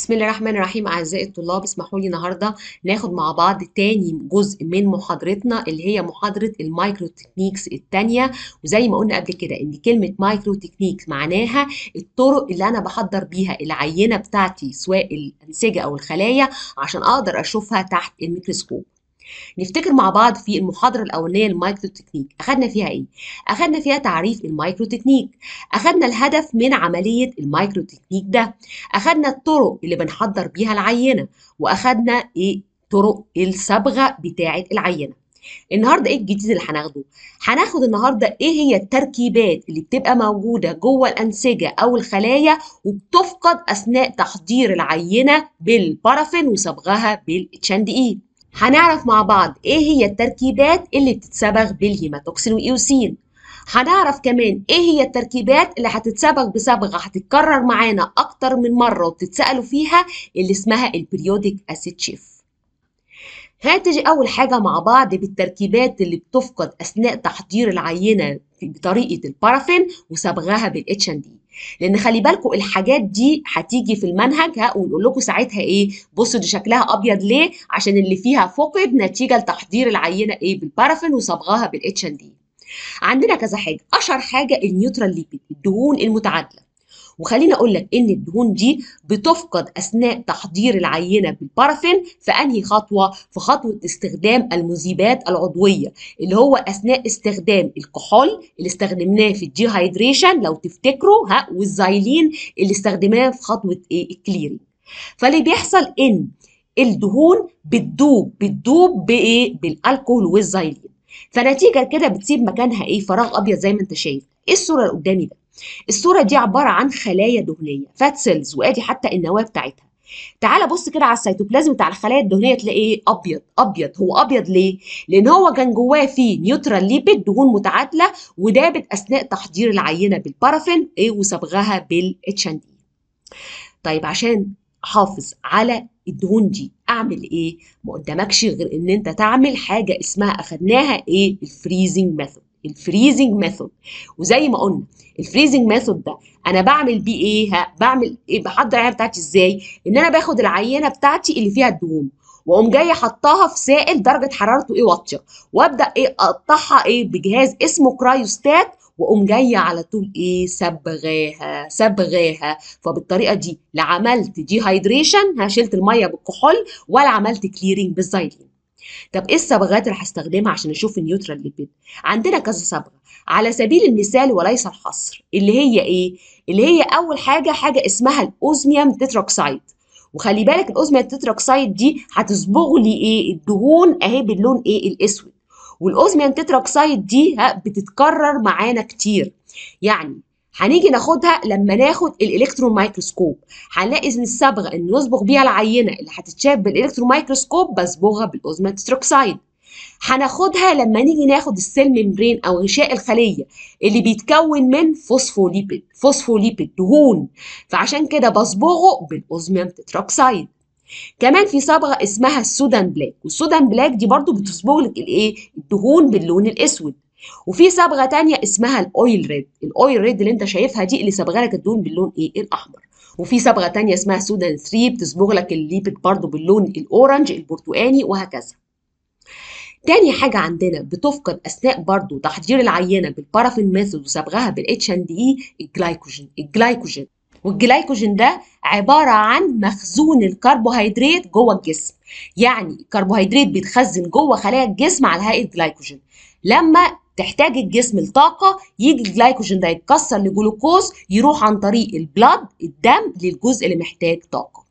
بسم الله الرحمن الرحيم أعزائي الطلاب اسمحوا لي النهاردة ناخد مع بعض تاني جزء من محاضرتنا اللي هي محاضرة المايكرو تكنيكس التانية وزي ما قلنا قبل كده إن كلمة مايكرو تكنيكس معناها الطرق اللي أنا بحضر بيها العينة بتاعتي سواء الأنسجة أو الخلايا عشان أقدر أشوفها تحت الميكروسكوب نفتكر مع بعض في المحاضرة الأولانية المايكرو تكنيك أخدنا فيها إيه؟ أخدنا فيها تعريف المايكرو تكنيك أخدنا الهدف من عملية المايكرو تكنيك ده أخدنا الطرق اللي بنحضر بيها العينة وأخدنا إيه؟ طرق الصبغة بتاعة العينة النهارده ايه الجديد اللي هناخده؟ هناخد النهارده ايه هي التركيبات اللي بتبقى موجوده جوه الانسجه او الخلايا وبتفقد اثناء تحضير العينه بالبارافين وصبغها بالاتش اند اي. هنعرف مع بعض ايه هي التركيبات اللي بتتصبغ بالهيماتوكسين والايوسين هنعرف كمان ايه هي التركيبات اللي هتتصبغ بصبغه هتتكرر معانا اكتر من مره وبتتسالوا فيها اللي اسمها البريودك اسيد شيف هتيجي اول حاجه مع بعض بالتركيبات اللي بتفقد اثناء تحضير العينه بطريقه البارافين وصبغها بالاتش ان دي لان خلي بالكم الحاجات دي هتيجي في المنهج ها ونقول لكم ساعتها ايه بصوا دي شكلها ابيض ليه عشان اللي فيها فقد نتيجه لتحضير العينه ايه بالبارافين وصبغها بالاتش ان دي عندنا كذا حاجه اشهر حاجه النيوترال ليبيد الدهون المتعادله وخليني اقول لك ان الدهون دي بتفقد اثناء تحضير العينه بالبارافين في انهي خطوه في خطوه استخدام المذيبات العضويه اللي هو اثناء استخدام الكحول اللي استخدمناه في الديهايدريشن لو تفتكروا ها والزايلين اللي استخدمناه في خطوه ايه الكليرنج فاللي بيحصل ان الدهون بتدوب بتدوب بايه بالالكول والزايلين فنتيجه كده بتسيب مكانها ايه فراغ ابيض زي ما انت شايف ايه الصوره اللي قدامي ده الصوره دي عباره عن خلايا دهنيه فات سيلز وادي حتى النواه بتاعتها تعال بص كده على السيتوبلازم بتاع الخلايا الدهنيه تلاقيه ابيض ابيض هو ابيض ليه لان هو كان جواه فيه نيوترال ليبيد دهون متعادله ودابت اثناء تحضير العينه بالبارافين ايه وصبغها بالاتش ان دي طيب عشان احافظ على الدهون دي اعمل ايه ما قدامكش غير ان انت تعمل حاجه اسمها اخدناها ايه الفريزنج ميثود الفريزنج ميثود وزي ما قلنا الفريزنج ميثود ده انا بعمل بيه ايه ها بعمل ايه بحضر العينه بتاعتي ازاي ان انا باخد العينه بتاعتي اللي فيها الدهون واقوم جايه حطاها في سائل درجه حرارته ايه واطيه وابدا ايه اقطعها ايه بجهاز اسمه كرايوستات واقوم جايه على طول ايه صبغاها صبغاها فبالطريقه دي لا عملت دي هايدريشن ها شلت الميه بالكحول ولا عملت كليرنج بالزايلين طب ايه الصبغات اللي هستخدمها عشان اشوف النيوترال ليبيد عندنا كذا صبغه على سبيل المثال وليس الحصر اللي هي ايه اللي هي اول حاجه حاجه اسمها الاوزميوم تتروكسايد وخلي بالك الاوزميوم تتروكسايد دي هتصبغ لي ايه الدهون اهي باللون ايه الاسود والاوزميوم تتروكسايد دي ها بتتكرر معانا كتير يعني هنيجي ناخدها لما ناخد الالكترون مايكروسكوب هنلاقي ان الصبغه اللي نصبغ بيها العينه اللي هتتشاف بالالكترون مايكروسكوب بصبغها بالاوزميوم تتروكسايد هناخدها لما نيجي ناخد السيل ممبرين او غشاء الخليه اللي بيتكون من فوسفوليبيد فوسفوليبيد دهون فعشان كده بصبغه بالاوزميوم تتروكسايد كمان في صبغه اسمها السودان بلاك والسودان بلاك دي برضو بتصبغ لك الايه الدهون باللون الاسود وفي صبغه تانية اسمها الاويل ريد الاويل ريد اللي انت شايفها دي اللي صبغه لك الدهون باللون ايه الاحمر وفي صبغه تانية اسمها سودان 3 بتصبغ لك الليبيد برضو باللون الاورنج البرتقاني وهكذا تاني حاجة عندنا بتفقد أثناء برضو تحضير العينة بالبارافين ميثود وصبغها بالاتش ان دي الجلايكوجين الجلايكوجين والجلايكوجين ده عبارة عن مخزون الكربوهيدرات جوه الجسم يعني الكربوهيدرات بيتخزن جوه خلايا الجسم على هيئة جلايكوجين لما تحتاج الجسم لطاقة يجي الجلايكوجين ده يتكسر لجلوكوز يروح عن طريق البلاد الدم للجزء اللي محتاج طاقة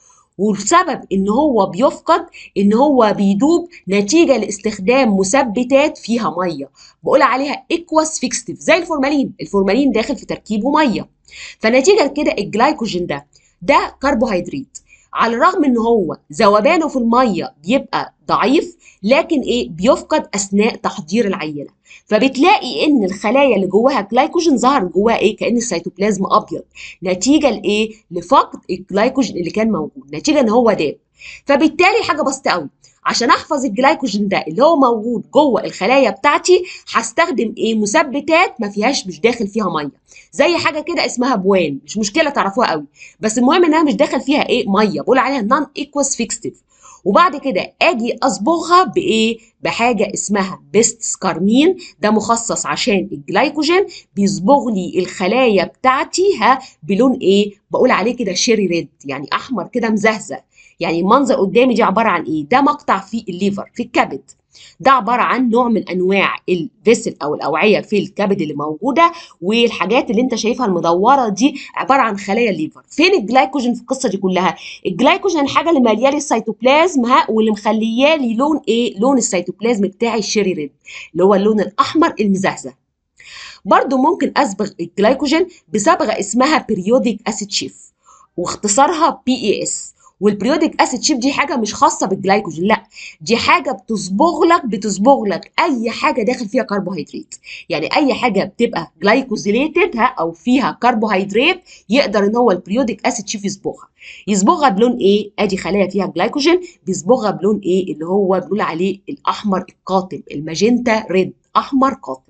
والسبب ان هو بيفقد ان هو بيدوب نتيجه لاستخدام مثبتات فيها ميه بقول عليها اكواس فيكستيف زي الفورمالين الفورمالين داخل في تركيبه ميه فنتيجه لكده الجلايكوجين ده ده كربوهيدرات على الرغم ان هو ذوبانه في الميه بيبقى ضعيف لكن ايه بيفقد اثناء تحضير العينه فبتلاقي ان الخلايا اللي جواها جلايكوجين ظهر جواها ايه كان السيتوبلازم ابيض نتيجه لايه لفقد الجلايكوجين اللي كان موجود نتيجه ان هو داب فبالتالي حاجه بسيطه قوي عشان احفظ الجلايكوجين ده اللي هو موجود جوه الخلايا بتاعتي هستخدم ايه مثبتات ما فيهاش مش داخل فيها ميه زي حاجه كده اسمها بوان مش مشكله تعرفوها قوي بس المهم انها مش داخل فيها ايه ميه بقول عليها نون ايكوس فيكستيف وبعد كده اجي اصبغها بايه بحاجه اسمها بيست سكارمين ده مخصص عشان الجلايكوجين بيصبغ لي الخلايا بتاعتي ها بلون ايه بقول عليه كده شيري ريد يعني احمر كده مزهزه يعني المنظر قدامي دي عباره عن ايه ده مقطع في الليفر في الكبد ده عباره عن نوع من انواع الفيسل او الاوعيه في الكبد اللي موجوده والحاجات اللي انت شايفها المدوره دي عباره عن خلايا الليفر فين الجلايكوجين في القصه دي كلها الجلايكوجين الحاجه اللي ماليه السيتوبلازم ها واللي مخليه لي لون ايه لون السيتوبلازم بتاعي الشيري ريد اللي هو اللون الاحمر المزهزه برضو ممكن اصبغ الجلايكوجين بصبغه اسمها بيريوديك اسيد شيف واختصارها بي اي اس والبريودك اسيد شيف دي حاجه مش خاصه بالجلايكوجين لا دي حاجه بتصبغ لك بتصبغ لك اي حاجه داخل فيها كربوهيدرات يعني اي حاجه بتبقى جلايكوزيليتد ها او فيها كربوهيدرات يقدر ان هو البريودك اسيد شيف يصبغها يصبغها بلون ايه ادي خلايا فيها جلايكوجين بيصبغها بلون ايه اللي هو بنقول عليه الاحمر القاتم الماجنتا ريد احمر قاتم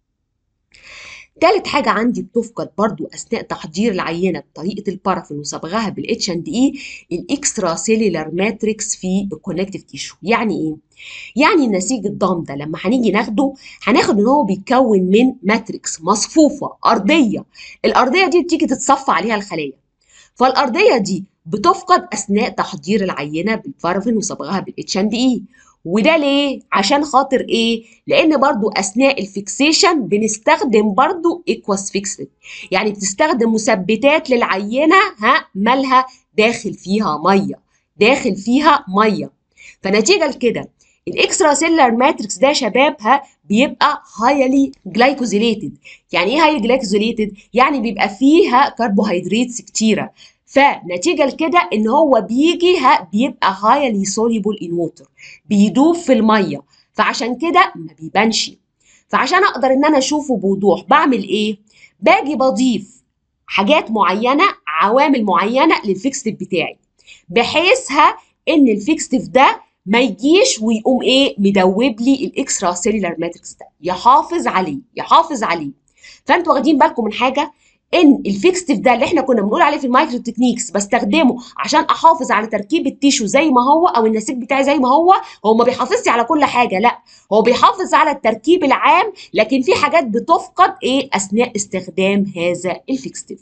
تالت حاجة عندي بتفقد برضو أثناء تحضير العينة بطريقة البارافين وصبغها بالاتش اند اي الاكسترا سيلولار ماتريكس في الكونكتيف تيشو يعني ايه؟ يعني النسيج الضام ده لما هنيجي ناخده هناخد ان هو بيتكون من ماتريكس مصفوفة أرضية الأرضية دي بتيجي تتصفى عليها الخلايا فالأرضية دي بتفقد أثناء تحضير العينة بالبارافين وصبغها بالاتش اند اي وده ليه؟ عشان خاطر ايه؟ لان برضو اثناء الفيكسيشن بنستخدم برضو ايكواس فيكسد يعني بتستخدم مثبتات للعينه ها مالها داخل فيها ميه داخل فيها ميه فنتيجه لكده الاكسترا سيلر ماتريكس ده شباب ها بيبقى هايلي جلايكوزيليتد يعني ايه هايلي جلايكوزيليتد يعني بيبقى فيها كربوهيدرات كتيره فنتيجه لكده ان هو بيجي ها بيبقى هايلي سوليبل ان ووتر بيدوب في الميه فعشان كده ما بيبانش فعشان اقدر ان انا اشوفه بوضوح بعمل ايه باجي بضيف حاجات معينه عوامل معينه للفيكستيف بتاعي بحيث ها ان الفيكستيف ده ما يجيش ويقوم ايه مدوب لي الاكسترا سيلولار ماتريكس ده يحافظ عليه يحافظ عليه فانتوا واخدين بالكم من حاجه ان الفيكستيف ده اللي احنا كنا بنقول عليه في المايكرو تكنيكس بستخدمه عشان احافظ على تركيب التيشو زي ما هو او النسيج بتاعي زي ما هو هو ما بيحافظش على كل حاجه لا هو بيحافظ على التركيب العام لكن في حاجات بتفقد ايه اثناء استخدام هذا الفيكستيف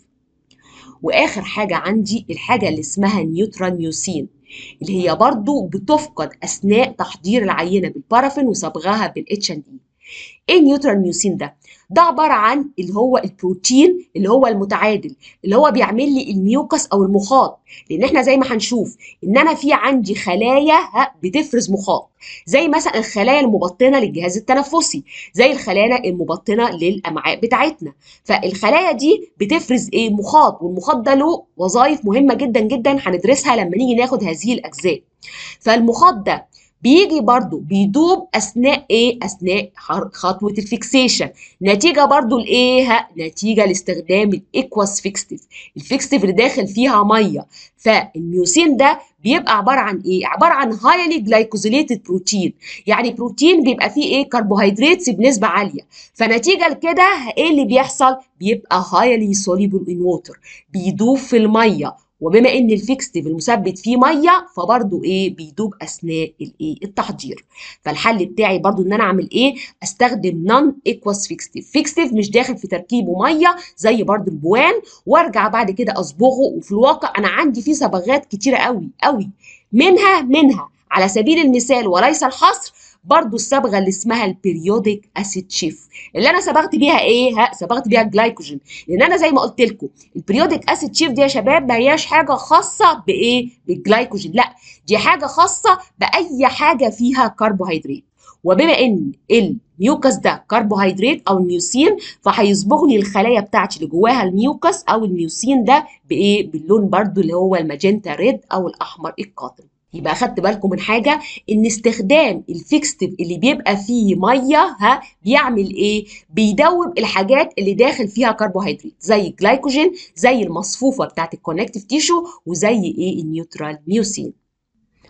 واخر حاجه عندي الحاجه اللي اسمها نيوترال ميوسين اللي هي برضو بتفقد اثناء تحضير العينه بالبارافين وصبغها بالاتش ان اي ايه النيوترال ميوسين ده ده عباره عن اللي هو البروتين اللي هو المتعادل اللي هو بيعمل لي الميوكس او المخاط لان احنا زي ما هنشوف ان انا في عندي خلايا بتفرز مخاط زي مثلا الخلايا المبطنه للجهاز التنفسي زي الخلايا المبطنه للامعاء بتاعتنا فالخلايا دي بتفرز ايه مخاط والمخاط ده له وظائف مهمه جدا جدا هندرسها لما نيجي ناخد هذه الاجزاء فالمخاط ده بيجي برضو بيدوب اثناء ايه اثناء خطوه الفيكسيشن نتيجه برضو لايه نتيجه لاستخدام الايكواس فيكستيف الفيكستيف اللي داخل فيها ميه فالميوسين ده بيبقى عباره عن ايه عباره عن هايلي جلايكوزيليتد بروتين يعني بروتين بيبقى فيه ايه كربوهيدرات بنسبه عاليه فنتيجه لكده ايه اللي بيحصل بيبقى هايلي سوليبل ان ووتر بيدوب في الميه وبما ان الفيكستيف المثبت فيه ميه فبرضه ايه بيدوب اثناء الايه التحضير فالحل بتاعي برضه ان انا اعمل ايه استخدم نون ايكواس فيكستيف فيكستيف مش داخل في تركيبه ميه زي برضه البوان وارجع بعد كده اصبغه وفي الواقع انا عندي فيه صبغات كتيره قوي قوي منها منها على سبيل المثال وليس الحصر برضو الصبغه اللي اسمها البريودك اسيد شيف اللي انا صبغت بيها ايه ها صبغت بيها الجلايكوجين لان انا زي ما قلت لكم البريودك اسيد شيف دي يا شباب ما هياش حاجه خاصه بايه بالجلايكوجين لا دي حاجه خاصه باي حاجه فيها كربوهيدرات وبما ان الميوكس ده كربوهيدرات او الميوسين فهيصبغ لي الخلايا بتاعتي اللي جواها الميوكس او الميوسين ده بايه باللون برضو اللي هو الماجنتا ريد او الاحمر القاتم يبقى اخدت بالكم من حاجه ان استخدام الفيكستيف اللي بيبقى فيه ميه ها بيعمل ايه بيدوب الحاجات اللي داخل فيها كربوهيدرات زي الجلايكوجين زي المصفوفه بتاعت الكونكتيف تيشو وزي ايه النيوترال ميوسين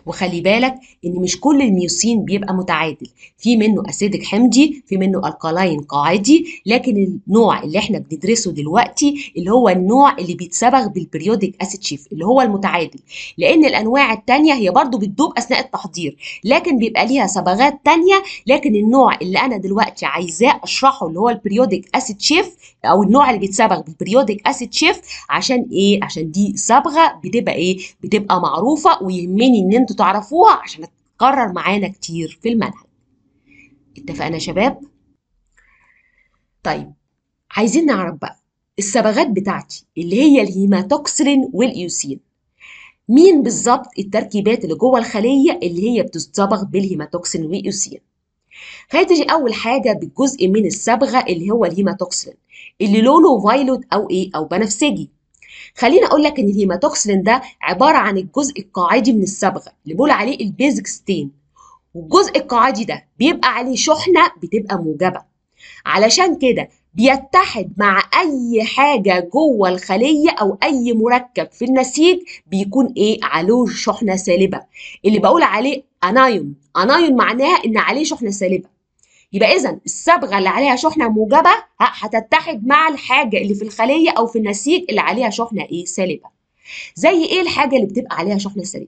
وخلي بالك ان مش كل الميوسين بيبقى متعادل في منه اسيدك حمضي في منه الكالاين قاعدي لكن النوع اللي احنا بندرسه دلوقتي اللي هو النوع اللي بيتصبغ بالبريودك اسيد شيف اللي هو المتعادل لان الانواع التانية هي برضو بتدوب اثناء التحضير لكن بيبقى ليها صبغات تانية لكن النوع اللي انا دلوقتي عايزاه اشرحه اللي هو البريودك اسيد شيف او النوع اللي بيتصبغ بالبريودك اسيد شيف عشان ايه عشان دي صبغه بتبقى ايه بتبقى معروفه ويهمني ان انتوا تعرفوها عشان تتكرر معانا كتير في المنهج اتفقنا يا شباب طيب عايزين نعرف بقى الصبغات بتاعتي اللي هي الهيماتوكسلين والايوسين مين بالظبط التركيبات اللي جوه الخليه اللي هي بتصبغ بالهيماتوكسين والايوسين هتيجي اول حاجه بالجزء من الصبغه اللي هو الهيماتوكسلين اللي لونه فايلوت او ايه او بنفسجي خليني اقول لك ان الهيماتوكسلين ده عباره عن الجزء القاعدي من الصبغه اللي بقول عليه البيزك ستين والجزء القاعدي ده بيبقى عليه شحنه بتبقى موجبه علشان كده بيتحد مع اي حاجه جوه الخليه او اي مركب في النسيج بيكون ايه عليه شحنه سالبه اللي بقول عليه انايون انايون معناها ان عليه شحنه سالبه يبقى اذا الصبغه اللي عليها شحنه موجبه هتتحد مع الحاجه اللي في الخليه او في النسيج اللي عليها شحنه ايه سالبه زي ايه الحاجه اللي بتبقى عليها شحنه سالبه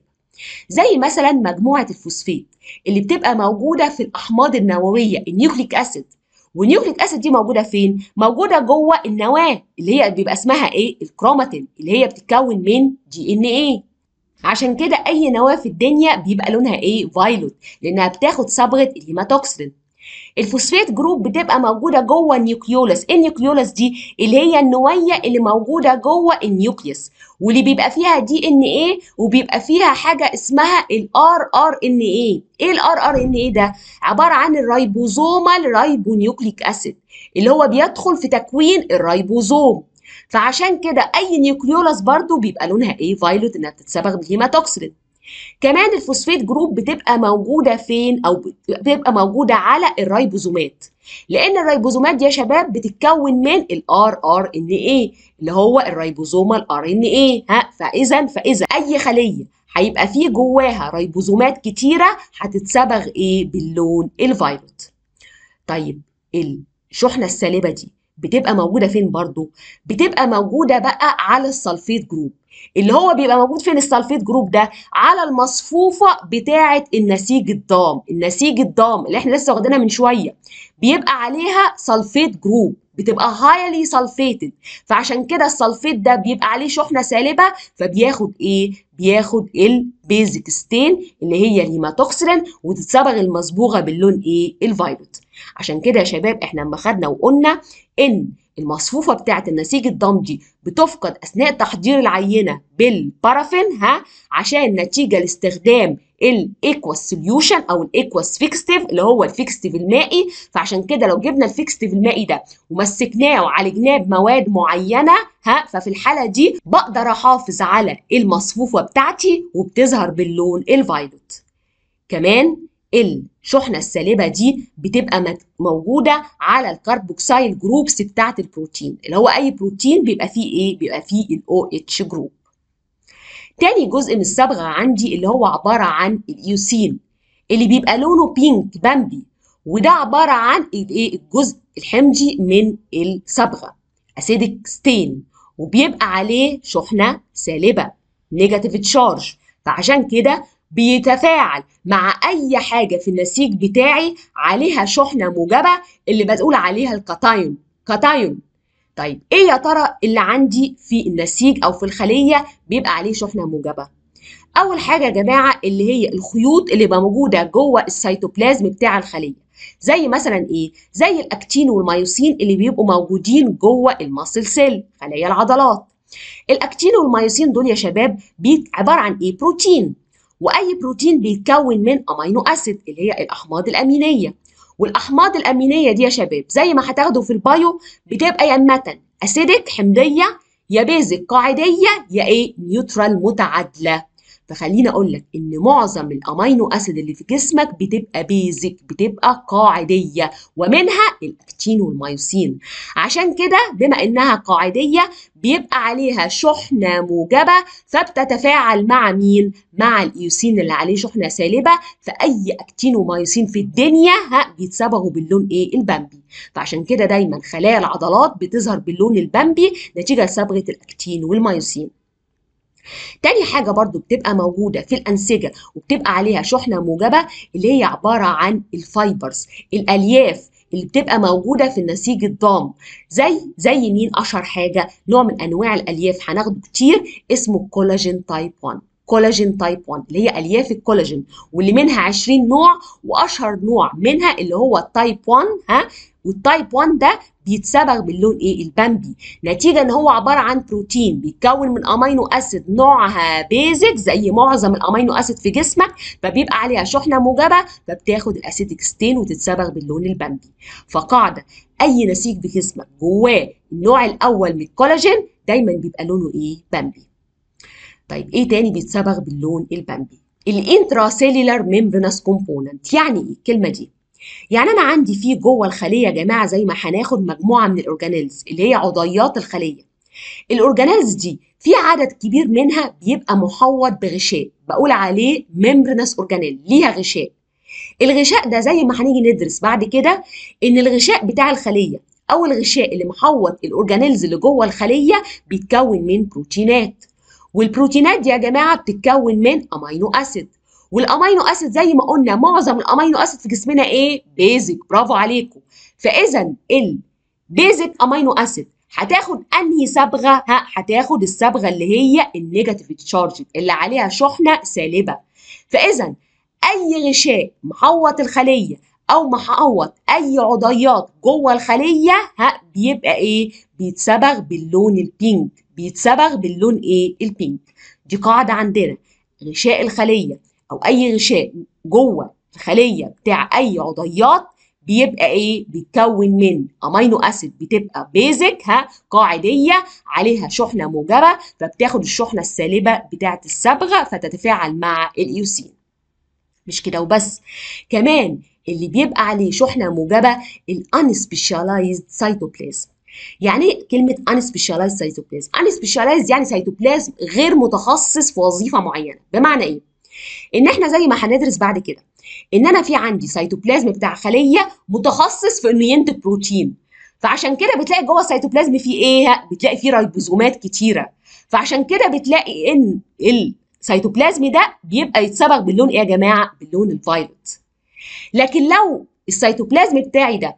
زي مثلا مجموعه الفوسفات اللي بتبقى موجوده في الاحماض النوويه النيوكليك اسيد والنيوكليك اسيد دي موجوده فين موجوده جوه النواه اللي هي بيبقى اسمها ايه الكروماتين اللي هي بتتكون من دي ان ايه عشان كده اي نواه في الدنيا بيبقى لونها ايه فايلوت لانها بتاخد صبغه الهيماتوكسين الفوسفات جروب بتبقى موجوده جوه النيوكليولس النيوكليولس دي اللي هي النويه اللي موجوده جوه النيوكليوس واللي بيبقى فيها دي ان ايه وبيبقى فيها حاجه اسمها الار ار ان ايه ايه الار ار ان ايه ده عباره عن الريبوزومال رايبونيوكليك اسيد اللي هو بيدخل في تكوين الريبوزوم فعشان كده اي نيوكليولس برضو بيبقى لونها ايه فايلوت انها بتتصبغ بالهيماتوكسين كمان الفوسفات جروب بتبقى موجوده فين او بتبقى موجوده على الريبوزومات لان الريبوزومات دي يا شباب بتتكون من الار ار ان اي اللي هو الريبوزومال ار ان اي ها فاذا فاذا اي خليه هيبقى فيه جواها ريبوزومات كتيره هتتصبغ ايه باللون الفايلوت طيب الشحنه السالبه دي بتبقى موجوده فين برضو بتبقى موجوده بقى على السلفيت جروب اللي هو بيبقى موجود فين السلفيت جروب ده على المصفوفه بتاعه النسيج الضام النسيج الضام اللي احنا لسه واخدينها من شويه بيبقى عليها سلفيت جروب بتبقى هايلي سلفيتد فعشان كده السلفيت ده بيبقى عليه شحنه سالبه فبياخد ايه بياخد البيزك ستين اللي هي الهيماتوكسيلين وتتصبغ المصبوغه باللون ايه الفايلوت عشان كده يا شباب احنا لما خدنا وقلنا ان المصفوفه بتاعه النسيج الضم دي بتفقد اثناء تحضير العينه بالبارافين ها عشان نتيجه لاستخدام الايكواس سوليوشن او الايكواس فيكستيف اللي هو الفيكستيف المائي فعشان كده لو جبنا الفيكستيف المائي ده ومسكناه وعالجناه بمواد معينه ها ففي الحاله دي بقدر احافظ على المصفوفه بتاعتي وبتظهر باللون الفايلوت كمان الشحنة السالبة دي بتبقى موجودة على الكربوكسيل جروبس بتاعة البروتين اللي هو أي بروتين بيبقى فيه إيه؟ بيبقى فيه ال OH جروب. تاني جزء من الصبغة عندي اللي هو عبارة عن الإيوسين اللي بيبقى لونه بينك بامبي وده عبارة عن الإيه؟ الجزء الحمضي من الصبغة أسيدك ستين وبيبقى عليه شحنة سالبة نيجاتيف تشارج فعشان كده بيتفاعل مع اي حاجه في النسيج بتاعي عليها شحنه موجبه اللي بتقول عليها الكاتايون كاتايون طيب ايه يا ترى اللي عندي في النسيج او في الخليه بيبقى عليه شحنه موجبه اول حاجه يا جماعه اللي هي الخيوط اللي بقى موجوده جوه السيتوبلازم بتاع الخليه زي مثلا ايه زي الاكتين والمايوسين اللي بيبقوا موجودين جوه الماسل سيل خلايا العضلات الاكتين والمايوسين دول يا شباب عباره عن ايه بروتين واي بروتين بيتكون من امينو اسيد اللي هي الاحماض الامينيه والاحماض الامينيه دي يا شباب زي ما هتاخدوا في البايو بتبقى يا متن اسيدك حمضيه يا بيزك قاعديه يا ايه نيوترال متعادله فخليني اقول لك ان معظم الامينو اسيد اللي في جسمك بتبقى بيزك بتبقى قاعديه ومنها الاكتين والميوسين عشان كده بما انها قاعديه بيبقى عليها شحنه موجبه فبتتفاعل مع مين مع الايوسين اللي عليه شحنه سالبه فاي اكتين وميوسين في الدنيا ها بيتصبغوا باللون ايه البامبي فعشان كده دايما خلايا العضلات بتظهر باللون البامبي نتيجه لصبغه الاكتين والميوسين تاني حاجة برضو بتبقى موجودة في الأنسجة وبتبقى عليها شحنة موجبة اللي هي عبارة عن الفايبرز الألياف اللي بتبقى موجودة في النسيج الضام زي زي مين أشهر حاجة نوع من أنواع الألياف هناخده كتير اسمه كولاجين تايب 1 كولاجين تايب 1 اللي هي الياف الكولاجين واللي منها 20 نوع واشهر نوع منها اللي هو التايب 1 ها والتايب 1 ده بيتصبغ باللون ايه البامبي نتيجه ان هو عباره عن بروتين بيتكون من امينو اسيد نوعها بيزك زي معظم الامينو اسيد في جسمك فبيبقى عليها شحنه موجبه فبتاخد الاسيتيك ستين وتتصبغ باللون البامبي فقاعده اي نسيج في جسمك جواه النوع الاول من الكولاجين دايما بيبقى لونه ايه بامبي طيب ايه تاني بيتصبغ باللون البامبي الانتراسيلولار ميمبرنس كومبوننت يعني ايه الكلمه دي يعني انا عندي فيه جوه الخليه يا جماعه زي ما هناخد مجموعه من الاورجانيلز اللي هي عضيات الخليه الاورجانيلز دي في عدد كبير منها بيبقى محوط بغشاء بقول عليه ميمبرنس اورجانيل ليها غشاء الغشاء ده زي ما هنيجي ندرس بعد كده ان الغشاء بتاع الخليه او الغشاء اللي محوط الاورجانيلز اللي جوه الخليه بيتكون من بروتينات والبروتينات دي يا جماعه بتتكون من امينو اسيد والامينو اسيد زي ما قلنا معظم الامينو اسيد في جسمنا ايه بيزك برافو عليكم فاذا البيزك امينو اسيد هتاخد انهي صبغه ها هتاخد الصبغه اللي هي النيجاتيف تشارج اللي عليها شحنه سالبه فاذا اي غشاء محوط الخليه او محوط اي عضيات جوه الخليه ها بيبقى ايه بيتصبغ باللون البينك بيتصبغ باللون ايه البينك دي قاعده عندنا غشاء الخليه او اي غشاء جوه الخليه بتاع اي عضيات بيبقى ايه بيتكون من امينو اسيد بتبقى بيزك ها قاعديه عليها شحنه موجبه فبتاخد الشحنه السالبه بتاعه الصبغه فتتفاعل مع الايوسين مش كده وبس كمان اللي بيبقى عليه شحنه موجبه الانسبيشاليزد سيتوبلازم يعني ايه كلمه انسبيشاليزد سيتوبلازم انسبيشاليزد يعني سيتوبلازم غير متخصص في وظيفه معينه بمعنى ايه ان احنا زي ما هندرس بعد كده ان انا في عندي سيتوبلازم بتاع خليه متخصص في انه ينتج بروتين فعشان كده بتلاقي جوه السيتوبلازم فيه ايه بتلاقي فيه رايبوزومات كتيره فعشان كده بتلاقي ان السيتوبلازم ده بيبقى يتصبغ باللون ايه يا جماعه باللون الفايلوت لكن لو السيتوبلازم بتاعي ده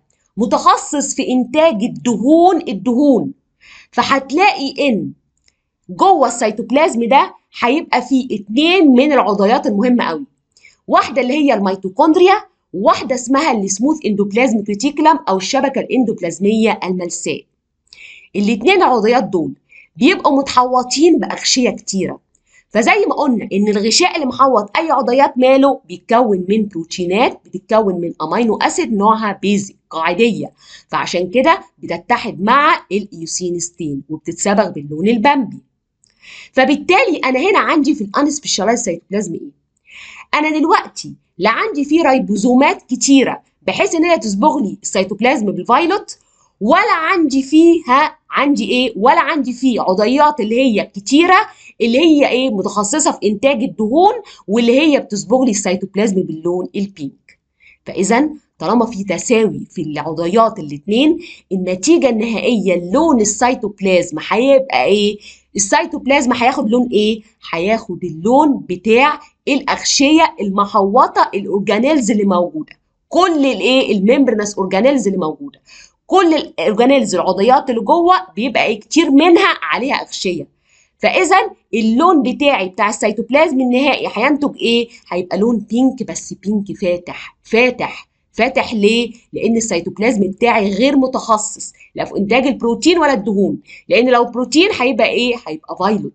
متخصص في انتاج الدهون الدهون فهتلاقي ان جوه السيتوبلازم ده هيبقى فيه اتنين من العضيات المهمه قوي واحده اللي هي الميتوكوندريا وواحده اسمها السموث اندوبلازم ريتيكولم او الشبكه الاندوبلازميه الملساء الاتنين العضيات دول بيبقوا متحوطين باغشيه كتيره فزي ما قلنا ان الغشاء اللي محوط اي عضيات ماله بيتكون من بروتينات بتتكون من امينو اسيد نوعها بيزك قاعديه فعشان كده بتتحد مع الايوسينستين وبتتصبغ باللون البامبي فبالتالي انا هنا عندي في الانسبيشالايز سيتوبلازم ايه انا دلوقتي لا عندي فيه رايبوزومات كتيره بحيث ان هي تصبغ لي السيتوبلازم بالفايلوت ولا عندي فيها عندي ايه ولا عندي فيه عضيات اللي هي كتيره اللي هي ايه متخصصه في انتاج الدهون واللي هي بتصبغ لي السيتوبلازم باللون البينك فاذا طالما في تساوي في العضيات الاثنين النتيجه النهائيه لون السيتوبلازم هيبقى ايه السيتوبلازم هياخد لون ايه هياخد اللون بتاع الاغشيه المحوطه الاورجانيلز اللي موجوده كل الايه الممبرنس اورجانيلز اللي موجوده كل الاورجانيلز العضيات اللي جوه بيبقى كتير منها عليها اغشيه فاذا اللون بتاعي بتاع السيتوبلازم النهائي هينتج ايه هيبقى لون بينك بس بينك فاتح فاتح فاتح ليه لان السيتوبلازم بتاعي غير متخصص لا في انتاج البروتين ولا الدهون لان لو بروتين هيبقى ايه هيبقى فايلوت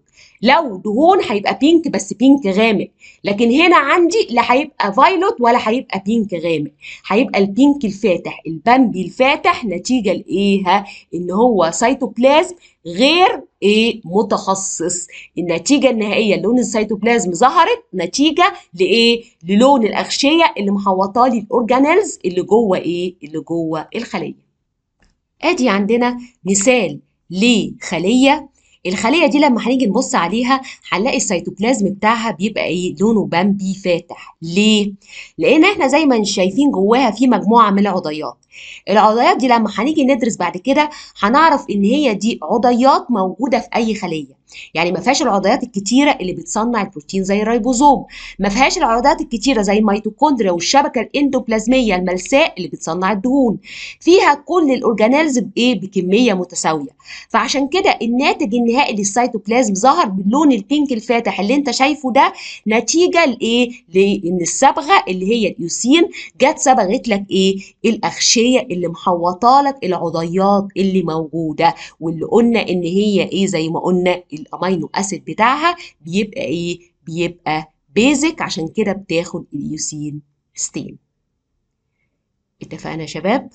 لو دهون هيبقى بينك بس بينك غامق لكن هنا عندي لا هيبقى فايلوت ولا هيبقى بينك غامق هيبقى البينك الفاتح البامبي الفاتح نتيجه لايه ان هو سيتوبلازم غير ايه متخصص النتيجه النهائيه لون السيتوبلازم ظهرت نتيجه لايه للون الاغشيه اللي محوطه لي الاورجانيلز اللي جوه ايه اللي جوه الخليه ادي عندنا مثال لخليه الخليه دي لما هنيجي نبص عليها هنلاقي السيتوبلازم بتاعها بيبقى ايه لونه بامبي فاتح ليه لان احنا زي ما شايفين جواها في مجموعه من العضيات العضيات دي لما هنيجي ندرس بعد كده هنعرف ان هي دي عضيات موجوده في اي خليه يعني ما فيهاش العضيات الكتيره اللي بتصنع البروتين زي الريبوزوم ما فيهاش العضيات الكتيره زي الميتوكوندريا والشبكه الاندوبلازميه الملساء اللي بتصنع الدهون فيها كل الاورجانيلز بايه بكميه متساويه فعشان كده الناتج النهائي للسيتوبلازم ظهر باللون البينك الفاتح اللي انت شايفه ده نتيجه لايه لان الصبغه اللي هي اليوسين جت صبغت لك ايه الاغشيه اللي محوطه لك العضيات اللي موجوده واللي قلنا ان هي ايه زي ما قلنا الامينو اسيد بتاعها بيبقى ايه بيبقى بيزك عشان كده بتاخد اليوسين ستين اتفقنا يا شباب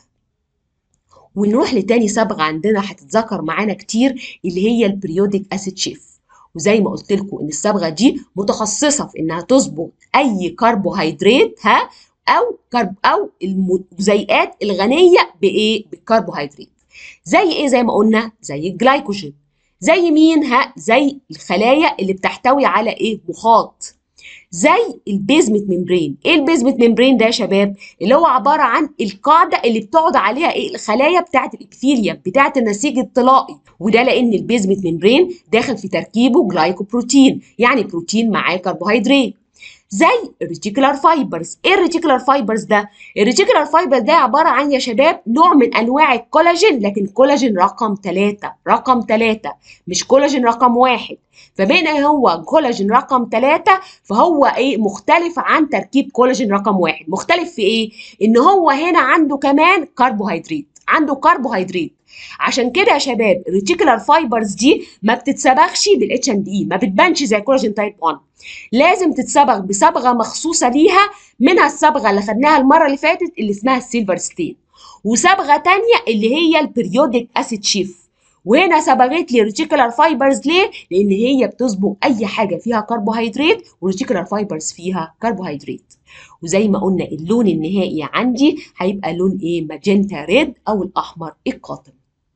ونروح لتاني صبغه عندنا هتتذكر معانا كتير اللي هي البريودك اسيد شيف وزي ما قلت لكم ان الصبغه دي متخصصه في انها تصبغ اي كربوهيدرات ها او كرب او الجزيئات الغنيه بايه بالكربوهيدرات زي ايه زي ما قلنا زي الجلايكوجين زي مين ها زي الخلايا اللي بتحتوي على ايه مخاط زي البيزمنت ممبرين ايه البيزمنت ممبرين ده يا شباب اللي هو عباره عن القاعده اللي بتقعد عليها ايه الخلايا بتاعه الابيثيليوم بتاعه النسيج الطلائي وده لان البيزمنت ممبرين داخل في تركيبه جلايكوبروتين يعني بروتين معاه كربوهيدرات زي الريتيكولار فايبرز ايه الريتيكولار فايبرز ده الريتيكولار فايبرز ده عباره عن يا شباب نوع من انواع الكولاجين لكن كولاجين رقم 3 رقم 3 مش كولاجين رقم واحد فبما هو كولاجين رقم 3 فهو ايه مختلف عن تركيب كولاجين رقم واحد مختلف في ايه ان هو هنا عنده كمان كربوهيدرات عنده كربوهيدرات عشان كده يا شباب الريتيكولار فايبرز دي ما بتتصبغش بالاتش اند اي ما بتبانش زي كولاجين تايب 1 لازم تتصبغ بصبغه مخصوصه ليها منها الصبغه اللي خدناها المره اللي فاتت اللي اسمها السيلفر ستين وصبغه تانية اللي هي البريودك اسيد شيف وهنا صبغت لي ريتيكولار فايبرز ليه؟ لان هي بتصبغ اي حاجه فيها كربوهيدرات والريتيكولار فايبرز فيها كربوهيدرات وزي ما قلنا اللون النهائي عندي هيبقى لون ايه؟ ماجنتا ريد او الاحمر القاتم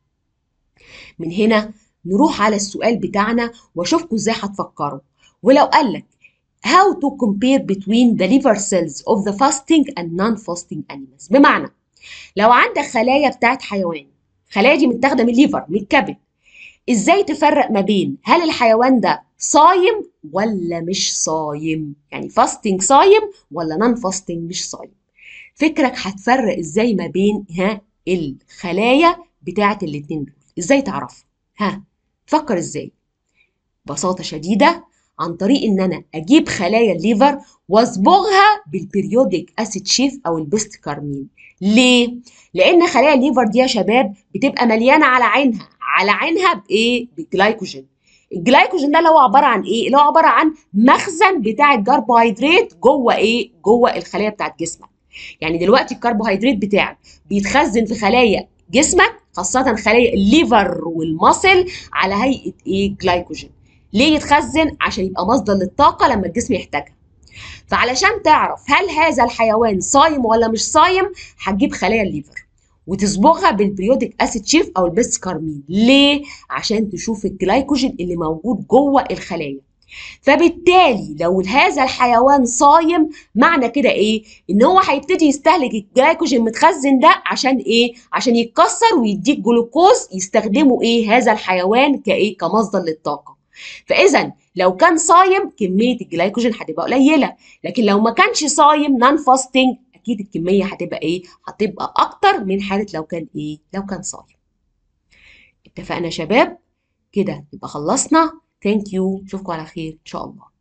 من هنا نروح على السؤال بتاعنا واشوفكم ازاي هتفكروا ولو قال لك how to compare between the liver cells of the fasting and non-fasting animals بمعنى لو عندك خلايا بتاعت حيوان خلايا دي متاخده من الليفر من الكبد ازاي تفرق ما بين هل الحيوان ده صايم ولا مش صايم يعني فاستنج صايم ولا نون فاستنج مش صايم فكرك هتفرق ازاي ما بين ها الخلايا بتاعت الاتنين دول ازاي تعرف ها تفكر ازاي ببساطه شديده عن طريق ان انا اجيب خلايا الليفر واصبغها بالبريودك اسيد شيف او البيست كارمين ليه لان خلايا الليفر دي يا شباب بتبقى مليانه على عينها على عينها بايه بالجلايكوجين الجلايكوجين ده اللي هو عباره عن ايه اللي هو عباره عن مخزن بتاع الكربوهيدرات جوه ايه جوه الخلايا بتاعت جسمك يعني دلوقتي الكربوهيدرات بتاعك بيتخزن في خلايا جسمك خاصة خلايا الليفر والمصل على هيئة ايه جلايكوجين ليه يتخزن عشان يبقى مصدر للطاقة لما الجسم يحتاجها فعلشان تعرف هل هذا الحيوان صايم ولا مش صايم هتجيب خلايا الليفر وتصبغها بالبريودك اسيد شيف او البيست كارمين ليه عشان تشوف الجلايكوجين اللي موجود جوه الخلايا فبالتالي لو هذا الحيوان صايم معنى كده ايه ان هو هيبتدي يستهلك الجلايكوجين المتخزن ده عشان ايه عشان يتكسر ويديك جلوكوز يستخدمه ايه هذا الحيوان كايه كمصدر للطاقه فاذا لو كان صايم كميه الجلايكوجين هتبقى قليله لكن لو ما كانش صايم نان فاستنج اكيد الكميه هتبقى ايه هتبقى اكتر من حاله لو كان ايه لو كان صايم اتفقنا يا شباب كده يبقى خلصنا ثانك يو اشوفكم على خير ان شاء الله